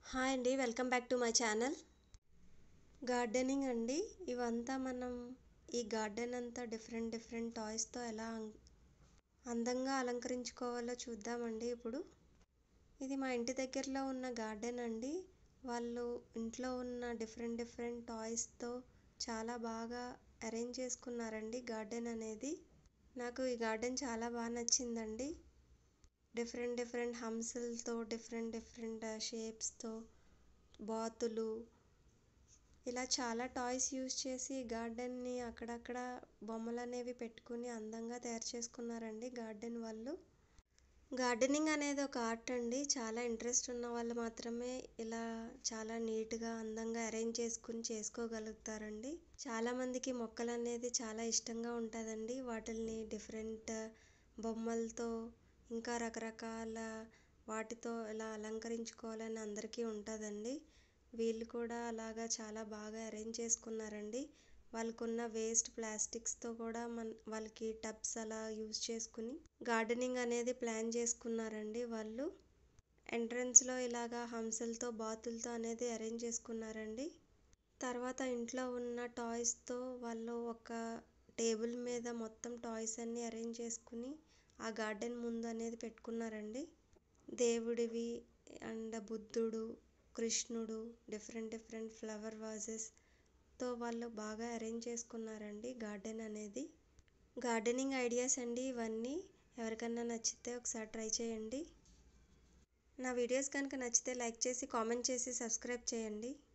hi అండి welcome back to my channel gardening అండి ఇవంతా మనం ఈ గార్డెన్ అంతా డిఫరెంట్ డిఫరెంట్ టాయ్స్తో ఎలా అం- అందంగా అలంకరించుకోవాలో చూద్దామండి ఇప్పుడు ఇది మా ఇంటి దగ్గరలో ఉన్న గార్డెన్ అండి వాళ్ళు ఇంట్లో ఉన్న డిఫరెంట్ డిఫరెంట్ టాయ్స్తో చాలా బాగా అరేంజ్ చేసుకున్నారండి గార్డెన్ అనేది నాకు ఈ గార్డెన్ చాలా బాగా నచ్చిందండి డిఫరెంట్ డిఫరెంట్ హంసలతో డిఫరెంట్ డిఫరెంట్ షేప్స్తో బాతులు ఇలా చాలా టాయ్స్ యూస్ చేసి గార్డెన్ని అక్కడక్కడ బొమ్మలు అనేవి పెట్టుకుని అందంగా తయారు చేసుకున్నారండి గార్డెన్ వాళ్ళు గార్డెనింగ్ అనేది ఒక ఆర్ట్ అండి చాలా ఇంట్రెస్ట్ ఉన్న వాళ్ళు మాత్రమే ఇలా చాలా నీట్గా అందంగా అరేంజ్ చేసుకుని చేసుకోగలుగుతారండి చాలామందికి మొక్కలు అనేది చాలా ఇష్టంగా ఉంటుందండి వాటిల్ని డిఫరెంట్ బొమ్మలతో ఇంకా రకరకాల వాటితో ఇలా అలంకరించుకోవాలని అందరికీ ఉంటుందండి వీళ్ళు కూడా అలాగా చాలా బాగా అరేంజ్ చేసుకున్నారండి వాళ్ళకున్న వేస్ట్ ప్లాస్టిక్స్తో కూడా మన వాళ్ళకి టబ్స్ అలా యూజ్ చేసుకుని గార్డెనింగ్ అనేది ప్లాన్ చేసుకున్నారండి వాళ్ళు ఎంట్రన్స్లో ఇలాగా హంసలతో బాతులతో అనేది అరేంజ్ చేసుకున్నారండి తర్వాత ఇంట్లో ఉన్న టాయ్స్తో వాళ్ళు ఒక టేబుల్ మీద మొత్తం టాయ్స్ అన్నీ అరేంజ్ చేసుకుని ఆ గార్డెన్ ముందు అనేది పెట్టుకున్నారండి దేవుడివి అండ్ బుద్ధుడు కృష్ణుడు డిఫరెంట్ డిఫరెంట్ ఫ్లవర్ వాజెస్తో వాళ్ళు బాగా అరేంజ్ చేసుకున్నారండి గార్డెన్ అనేది గార్డెనింగ్ ఐడియాస్ అండి ఇవన్నీ ఎవరికన్నా నచ్చితే ఒకసారి ట్రై చేయండి నా వీడియోస్ కనుక నచ్చితే లైక్ చేసి కామెంట్ చేసి సబ్స్క్రైబ్ చేయండి